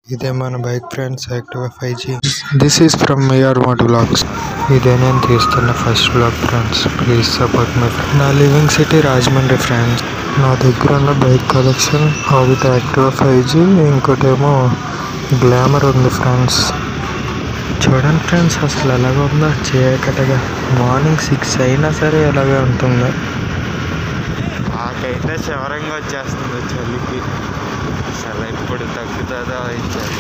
ఇదే మన bike friends Activa five G this is from AR moto blogs ఇదే నేను తీస్తున్న first blog friends please support my friend నా లివింగ్ సిటీ రాజమండ్రి ఫ్రెండ్స్ నా దగ్గర ఉన్న బైక్ కలెక్షన్ ఒకటి యాక్టివా ఫైవ్ జీ ఇంకోటేమో గ్లామర్ ఉంది ఫ్రెండ్స్ చూడండి ఫ్రెండ్స్ అసలు ఎలాగ ఉందో చీకటిగా మార్నింగ్ సిక్స్ అయినా సరే ఎలాగే ఉంటుందో నాకైతే శివరంగా వచ్చేస్తుంది చలికి అసలు ఇప్పుడు తగ్గుతుందో ఈ చలి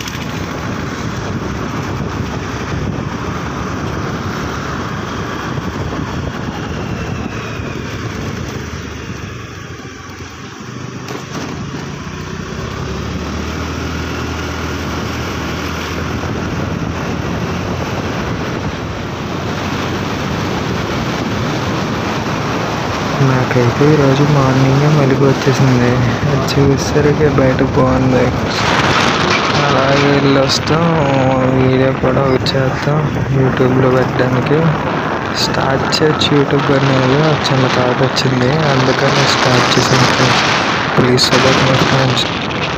నాకైతే ఈరోజు మార్నింగే మెలుగు వచ్చేసింది అది చూసేసరికి బయట బాగుంది అలాగే వెళ్ళి వస్తాం వీడియో కూడా వచ్చేద్దాం యూట్యూబ్లో పెట్టడానికి స్టార్ట్ చేయొచ్చు యూట్యూబ్ అనేది ఒక చిన్న థాట్ వచ్చింది అందుకని స్టార్ట్ చేసాను friends please support my friends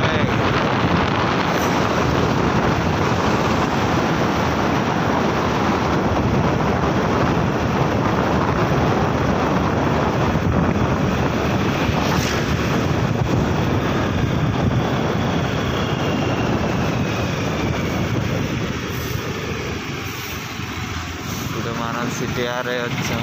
ఇప్పుడు మనం సిటీ ఆరే వచ్చాం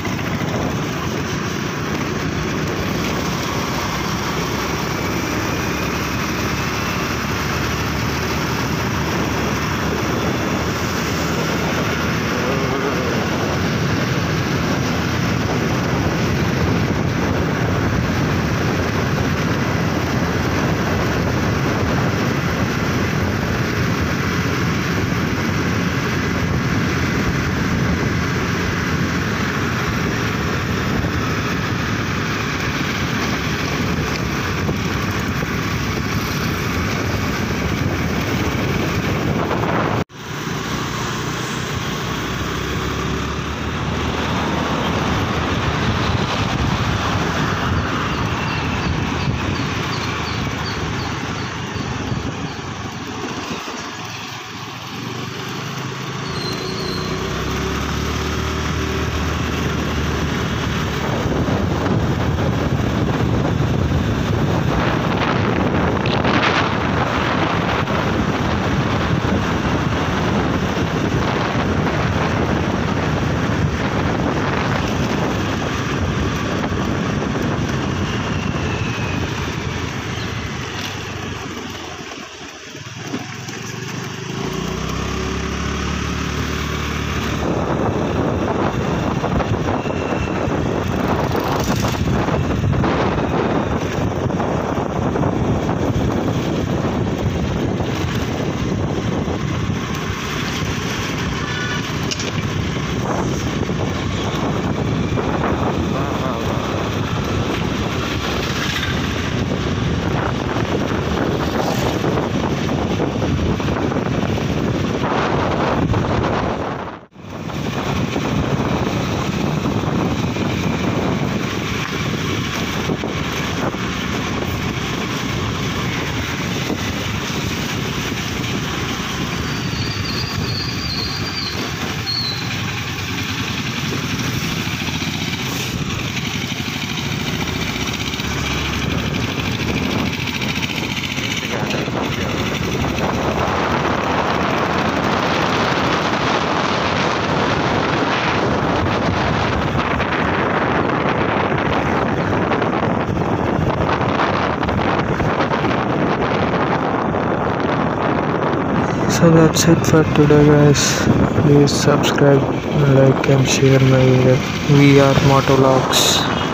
So that's it for today guys. Please subscribe, like and share my video. We are Motovlogs.